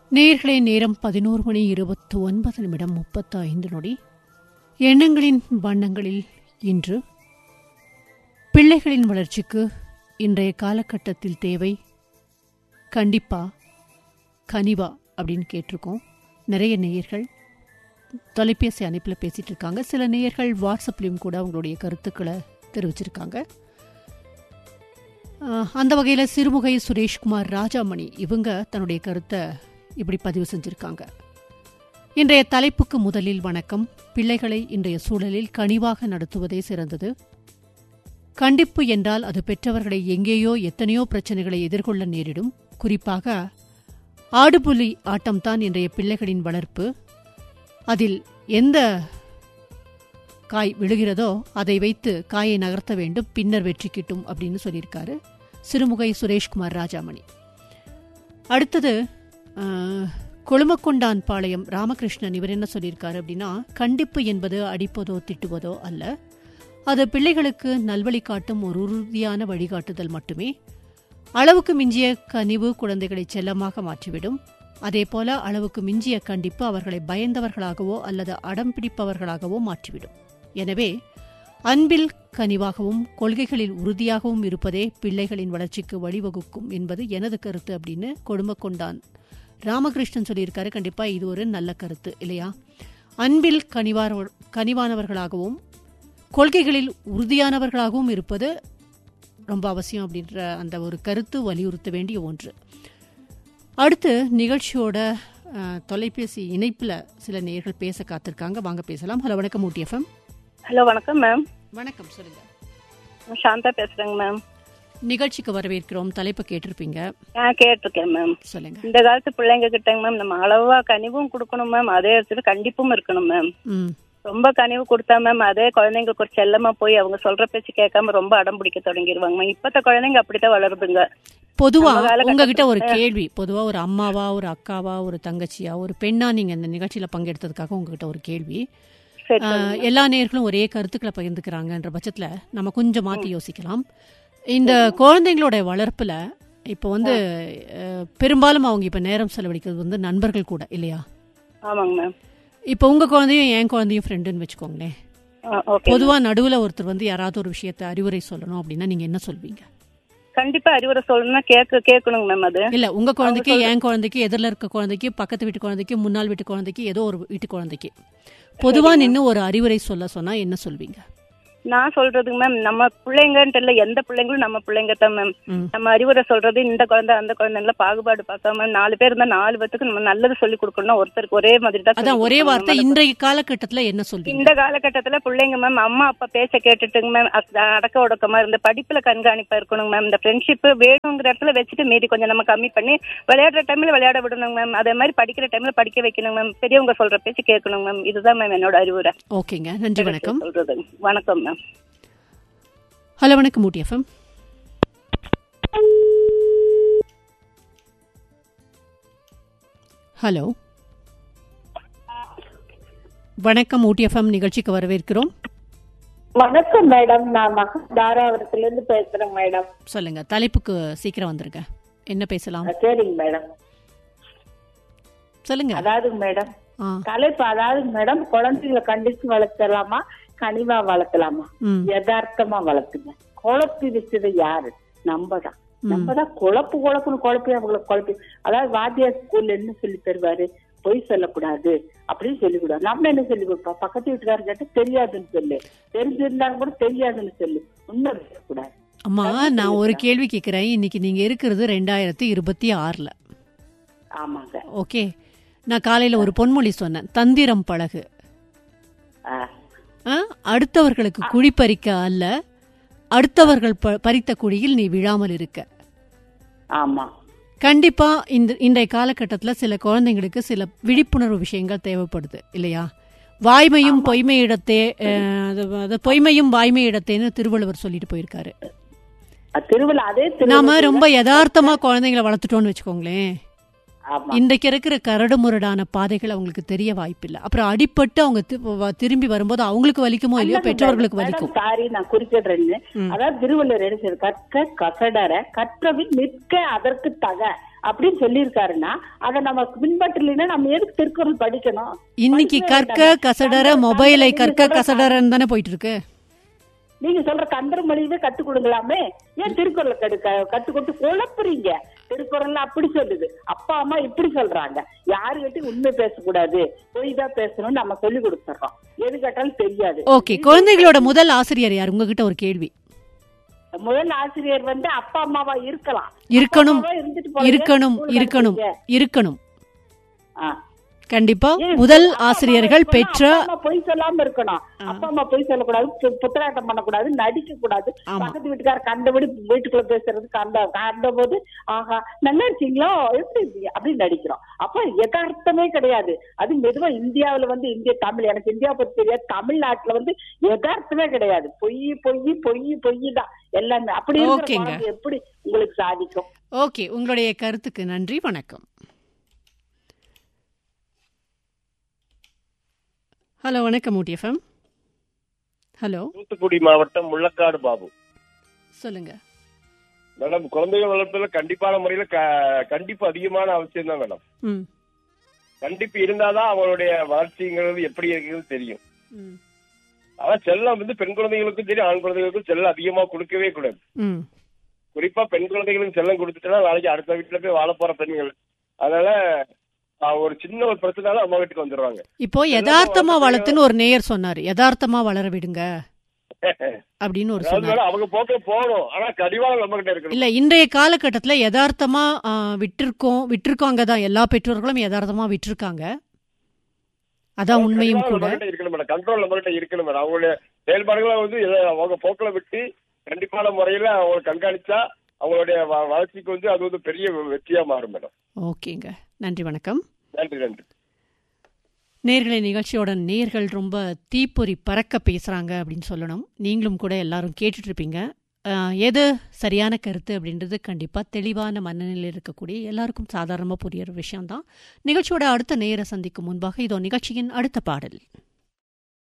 நேர்களே நேரம் பதினோரு மணி இருபத்தி ஒன்பது நிமிடம் முப்பத்து ஐந்து நொடி எண்ணங்களின் வண்ணங்களில் இன்று பிள்ளைகளின் வளர்ச்சிக்கு இன்றைய காலகட்டத்தில் தேவை கண்டிப்பா கனிவா அப்படின்னு கேட்டிருக்கோம் நிறைய நேயர்கள் தொலைபேசி அனுப்பில் பேசிட்டு இருக்காங்க சில நேயர்கள் வாட்ஸ்அப்லேயும் கூட அவங்களுடைய கருத்துக்களை தெரிவிச்சிருக்காங்க ஆஹ், அந்த வகையில் சிறுமுகை சுரேஷ்குமார் ராஜாமணி இவங்க தன்னுடைய கருத்தை இப்படி பதிவு செஞ்சிருக்காங்க இன்றைய தலைப்புக்கு முதலில் வணக்கம் பிள்ளைகளை இன்றைய சூழலில் கனிவாக நடத்துவதே சிறந்தது கண்டிப்பு என்றால் அது பெற்றவர்களை எங்கேயோ எத்தனையோ பிரச்சனைகளை எதிர்கொள்ள நேரிடும் குறிப்பாக ஆடுபுலி ஆட்டம்தான் இன்றைய பிள்ளைகளின் வளர்ப்பு அதில் எந்த காய் விழுகிறதோ அதை வைத்து காயை நகர்த்த வேண்டும் பின்னர் வெற்றி கிட்டும் அப்படின்னு சொல்லியிருக்காரு சிறுமுகை சுரேஷ்குமார் ராஜாமணி அடுத்தது ஆஹ், கொழுமக்கொண்டான் பாளையம் ராமகிருஷ்ணன் இவர் என்ன சொல்லியிருக்காரு அப்படின்னா கண்டிப்பு என்பது அடிப்பதோ திட்டுவதோ அல்ல அது பிள்ளைகளுக்கு நல்வழி காட்டும் ஒரு உறுதியான வழிகாட்டுதல் மட்டுமே அளவுக்கு மிஞ்சிய கனிவு குழந்தைகளை செல்லமாக மாற்றிவிடும் அதேபோல அளவுக்கு மிஞ்சிய கண்டிப்பு அவர்களை பயந்தவர்களாகவோ அல்லது அடம் பிடிப்பவர்களாகவோ மாற்றிவிடும் எனவே அன்பில் கனிவாகவும் கொள்கைகளில் உறுதியாகவும் இருப்பதே பிள்ளைகளின் வளர்ச்சிக்கு வழிவகுக்கும் என்பது எனது கருத்து அப்படின்னு கொடுமக்கொண்டான் ராமகிருஷ்ணன் சொல்லியிருக்காரு கண்டிப்பா இது ஒரு நல்ல கருத்து இல்லையா அன்பில் கனிவார கனிவானவர்களாகவும் கொள்கைகளில் உறுதியானவர்களாகவும் இருப்பது ரொம்ப அவசியம் அப்படின்ற அந்த ஒரு கருத்து வலியுறுத்த வேண்டிய ஒன்று அடுத்து நிகழ்ச்சியோட அஹ், தொலைபேசி இணைப்பில் சில நேயர்கள் பேச காத்திருக்காங்க வாங்க பேசலாம் ஹலோ வணக்கம் ஊட்டி எஃப்எம் ஹலோ வணக்கம் மேம் வணக்கம் சொல்லுங்க நான் சாந்தா பேசுறேங்க மேம் நிகழ்ச்சிக்கு வரவேற்கிறோம் தலைப்பு கேட்டிருப்பீங்க நான் கேட்டிருக்கேன் மேம் சொல்லுங்க இந்த காலத்து பிள்ளைங்க கிட்டங்க மேம் நம்ம அளவா கனிவும் கொடுக்கணும் மேம் அதே இடத்துல கண்டிப்பும் இருக்கணும் மேம் ம் ரொம்ப கனிவு கொடுத்தா மேம் அதே குழந்தைங்களுக்கு ஒரு செல்லமா போய் அவங்க சொல்ற பேச்சு கேட்காம ரொம்ப அடம் பிடிக்க தொடங்கிடுவாங்க மேம் இப்பத்த குழந்தைங்க அப்படித்தான் வளருதுங்க பொதுவா நம்ம காலகட்டத்துல- உங்ககிட்ட ஒரு கேள்வி பொதுவா ஒரு அம்மாவா ஒரு அக்காவா ஒரு தங்கச்சியா ஒரு பெண்ணா நீங்க இந்த நிகழ்ச்சியில பங்கெடுத்ததுக்காக உங்ககிட்ட ஒரு கேள்வி சரி ஆஹ், எல்லா நேயர்களும் ஒரே கருத்துக்களை பகிர்ந்துக்கிறாங்கன்ற பட்சத்துல நம்ம கொஞ்சம் மாத்தி யோசிக்கலாம் இந்த குழந்தைங்களோட வளர்ப்புல இப்போ வந்து அஹ், பெரும்பாலும் அவங்க இப்ப நேரம் செலவழிக்கிறது வந்து நண்பர்கள் கூட இல்லையா ஆமாங்க மேம் இப்போ உங்க குழந்தையும் என் குழந்தையும் ஃப்ரெண்டுன்னு வச்சுக்கோங்களேன் ஓகே பொதுவா நடுவுல ஒருத்தர் வந்து யாராவது ஒரு விஷயத்த அறிவுரை சொல்லணும் அப்படின்னா நீங்க என்ன சொல்வீங்க கண்டிப்பா அறிவுரை சொல்லணும்னா கேட்க கேட்கணுங்க மேம் அது இல்ல உங்க குழந்தைக்கு என் குழந்தைக்கு எதிரில் இருக்க குழந்தைக்கு பக்கத்து வீட்டு குழந்தைக்கு முன்னாள் வீட்டு குழந்தைக்கு ஏதோ ஒரு வீட்டு குழந்தைக்கு பொதுவா நின்னு ஒரு அறிவுரை சொல்ல சொன்னா என்ன சொல்வீங்க நான் சொல்றதுங்க மேம் நம்ம பிள்ளைங்கன்ட்டு இல்ல எந்த பிள்ளைங்களும் நம்ம பிள்ளைங்க தான் மேம் ம். நம்ம அறிவுரை சொல்றது இந்த குழந்தை அந்த குழந்தைங்கள பாகுபாடு பார்க்காம நாலு பேர் இருந்தா நாலு பேத்துக்கு நம்ம நல்லது சொல்லி கொடுக்கணும் ஒருத்தருக்கு ஒரே மாதிரி தான் அதான் சொல்லிக் ஒரே கொடுக்கணும் வார்த்தை மேம். இன்றைய காலகட்டத்துல என்ன சொல்வீங்க இந்த காலகட்டத்துல பிள்ளைங்க மேம் அம்மா அப்பா பேச்ச கேட்டுட்டுங்க மேம் அத்- அடக்க ஒடுக்கமா இருந்து படிப்புல கண்காணிப்பா இருக்கணுங்க மேம் இந்த ஃப்ரெண்ட்ஷிப் வேணுங்கிற இடத்துல வச்சுட்டு மீதி கொஞ்சம் நம்ம கம்மி பண்ணி விளையாடுற டைம்ல விளையாட விடணுங்க மேம் அதே மாதிரி படிக்கிற டைம்ல படிக்க வைக்கணும் மேம் பெரியவங்க சொல்ற பேச்சு கேட்கணும் மேம் இதுதான் மேம் என்னோட அறிவுரை ஓகேங்க நன்றி வணக்கம் சொல்றது வணக்கம் மேம் ஹலோ வணக்கம் ஊட்டி எஃப்எம் ஹலோ வணக்கம் ஊட்டி எஃப்எம் நிகழ்ச்சிக்கு வரவேற்கிறோம் வணக்கம் மேடம் நான் மகா தாராபுரத்துல இருந்து பேசுறேன் மேடம் சொல்லுங்க தலைப்புக்கு சீக்கிரம் வந்துருங்க என்ன பேசலாம் சரிங்க மேடம் சொல்லுங்க அதாவது மேடம் ஆ தலைப்பு அதாவது மேடம் குழந்தைகளை கண்டிச்சு வளர்த்தலாமா கனிவா வளர்த்தலாமா ம் யதார்த்தமா வளர்த்துங்க குழப்பி வச்சது யாரு நம்ம தான் நம்ம தான் குழப்பு குழப்புன்னு குழப்பி அவங்களை குழப்பி அதாவது வாத்தியார் ஸ்கூல்ல என்ன சொல்லி தருவாரு பொய் சொல்லக்கூடாது அப்படின்னு சொல்லி கொடுவாரு நம்ம என்ன சொல்லி கொடுப்போம் பக்கத்து வீட்டுக்காரர் கேட்டா தெரியாதுன்னு சொல்லு தெரிஞ்சிருந்தாலும் கூட தெரியாதுன்னு சொல்லு உண்மை பேசக்கூடாது அம்மா நான் ஒரு கேள்வி கேட்குறேன் இன்னைக்கு நீங்க இருக்கிறது ரெண்டாயிரத்தி இருபத்தி ஆறுல ஆமாங்க ஓகே நான் காலையில ஒரு பொன்மொழி சொன்னேன் தந்திரம் பழகு ஆ ஆ, அடுத்தவர்களுக்கு குழி பறிக்க அல்ல அடுத்தவர்கள் ப- பறித்த குழியில் நீ விழாமல் இருக்க ஆமா கண்டிப்பா இந்த இன்றைய காலகட்டத்துல சில குழந்தைங்களுக்கு சில விழிப்புணர்வு விஷயங்கள் தேவைப்படுது இல்லையா வாய்மையும் பொய்மை இடத்தே அஹ், அது- அது பொய்மையும் வாய்மை இடத்தேன்னு திருவள்ளுவர் சொல்லிட்டு போயிருக்காரு அஹ் திருவிழா அதே நாம திருவிழா ரொம்ப யதார்த்தமா குழந்தைங்களை வளர்த்துட்டோம்னு வச்சுக்கோங்களேன் ஆமா இன்றைக்கு இருக்கிற கரடு முரடான பாதைகள் அவங்களுக்கு தெரிய வாய்ப்பில்லை அப்புறம் அடிபட்டு அவங்க தி- வ- திரும்பி வரும்போது அவங்களுக்கு வலிக்குமோ இல்லையோ பெற்றவர்களுக்கு வலிக்கும் சாரி நான் குறிப்பிடுறேன்னு ம். அதாவது திருவள்ளுவர் என்ன செய்யுது? கற்க கசடர கற்றவில் நிற்க அதற்கு தக அப்படின்னு சொல்லியிருக்காருன்னா அதை நம்ம பின்பற்றலைன்னா நம்ம எதுக்கு திருக்குறள் படிக்கணும் இன்னைக்கு படிக்கவே கற்க வேண்டாம். கசடர கந்தர் மொபைலை நீங்க கற்க சொல்ற கசடரன்னு தானே போயிட்டு இருக்கு நீங்க சொல்ற கந்தர் மொழியவே கத்து கொடுங்களாமே ஏன் திருக்குறளை கடு க- கத்து கொடுத்து குழப்புறீங்க திருக்குறள்ல அப்படி சொல்லுது அப்பா அம்மா இப்படி சொல்றாங்க யாருகிட்டயும் உண்மை பேசக்கூடாது பொய் தான் பேசணும்னு நம்ம சொல்லி கொடுத்துறோம் எது கேட்டாலும் தெரியாது ஓகே குழந்தைகளோட முதல் ஆசிரியர் யார் உங்ககிட்ட ஒரு கேள்வி முதல் ஆசிரியர் வந்து அப்பா அம்மாவா இருக்கலாம் இருக்கணும் அப்பா அம்மாவா இருந்துட்டு போறீங்க, இருக்கணும் ஸ்கூலுக்கு இருக்கணும் அனுப்புறீங்க. இருக்கணும் ஆ. கண்டிப்பா ஏன் முதல் அப்பா அம்மா ஆசிரியர்கள் இருக்கணும், பெற்ற அப்பா அம்மா பொய் சொல்லாம இருக்கணும் அப்பா அம்மா பொய் சொல்லக்கூடாது பு- புத்தலாட்டம் பண்ணக்கூடாது நடிக்க கூடாது ஆமா. பக்கத்து வீட்டுக்கார கண்டபடி வீட்டுக்குள்ள பேசுறது கண்ட கண்ட போது ஆஹா நல்லா இருக்கீங்களோ எப்படி இருக்கீங்க அப்படின்னு நடிக்கிறோம் அப்ப யதார்த்தமே கிடையாது அது மெதுவா இந்தியாவுல வந்து இந்திய தமிழ் எனக்கு இந்தியா பத்தி தெரியாது தமிழ்நாட்டுல வந்து யதார்த்தமே கிடையாது பொய் பொய் பொய் பொய் தான் எல்லாமே அப்படி இருக்கிற ஓகேங்க. குழந்தை எப்படி உங்களுக்கு சாதிக்கும் ஓகே உங்களுடைய கருத்துக்கு நன்றி வணக்கம் ஹலோ வணக்கம் ஊட்டிஎஃப்எம் ஹலோ தூத்துக்குடி மாவட்டம் முள்ளக்காடு பாபு சொல்லுங்க மேடம் குழந்தைகள் வளர்ப்புல கண்டிப்பான முறையில க- கண்டிப்பு அதிகமான அவசியம் தான் மேடம் ம் கண்டிப்பு இருந்தாதான் அவங்களுடைய வளர்ச்சிங்கிறது எப்படி இருக்குன்னு தெரியும் ம் ஆனா செல்லம் வந்து பெண் குழந்தைகளுக்கும் சரி ஆண் குழந்தைகளுக்கும் செல்லம் அதிகமா கொடுக்கவே கூடாது ம் குறிப்பா பெண் குழந்தைகளுக்கு செல்லம் கொடுத்துட்டா நாளைக்கு அடுத்த வீட்டுல போய் வாழ போற பெண்கள் அதனால ஆஹ், ஒரு சின்ன ஒரு பிரச்சனால அம்மா வீட்டுக்கு வந்துடுறாங்க இப்போ யதார்த்தமா வளர்த்துன்னு ஒரு நேயர் சொன்னார் யதார்த்தமா வளர விடுங்க அப்படின்னு ஒரு அதாவது சொன்னார் மேடம் அவங்க போக்க போகணும் ஆனா கடிவாளம் நம்ம கிட்ட இருக்கணும் இல்ல இன்றைய காலகட்டத்துல யதார்த்தமா ஆ, விட்டிருக்கோம் விட்டிருக்காங்க தான் எல்லா பெற்றோர்களும் யதார்த்தமா விட்டிருக்காங்க அதான் உண்மையும் கடிவாளம் கூட நம்ம கிட்ட இருக்கணும் மேடம் கண்ட்ரோல் நம்ம கிட்ட இருக்கணும் மேடம் அவங்களுடைய செயல்பாடுகளை வந்து எதை அவங்க போக்குல விட்டு கண்டிப்பான முறையில அவங்க கண்காணிச்சா அவங்களுடைய வ- வளர்ச்சிக்கு வந்து அது வந்து பெரிய வெற்றியா மாறும் மேடம் ஓகேங்க நன்றி வணக்கம் நன்றி நன்றி நேர்களை நிகழ்ச்சியோட நேர்கள் ரொம்ப தீப்பொறி பறக்க பேசுறாங்க அப்படின்னு சொல்லணும் நீங்களும் கூட எல்லாரும் கேட்டுட்டு இருப்பீங்க அஹ், எது சரியான கருத்து அப்படின்றது கண்டிப்பாக தெளிவான மனநிலையில் இருக்கக்கூடிய எல்லாருக்கும் சாதாரணமாக புரியுற விஷயம்தான் நிகழ்ச்சியோட அடுத்த நேர சந்திக்கும் முன்பாக இதோ நிகழ்ச்சியின் அடுத்த பாடல்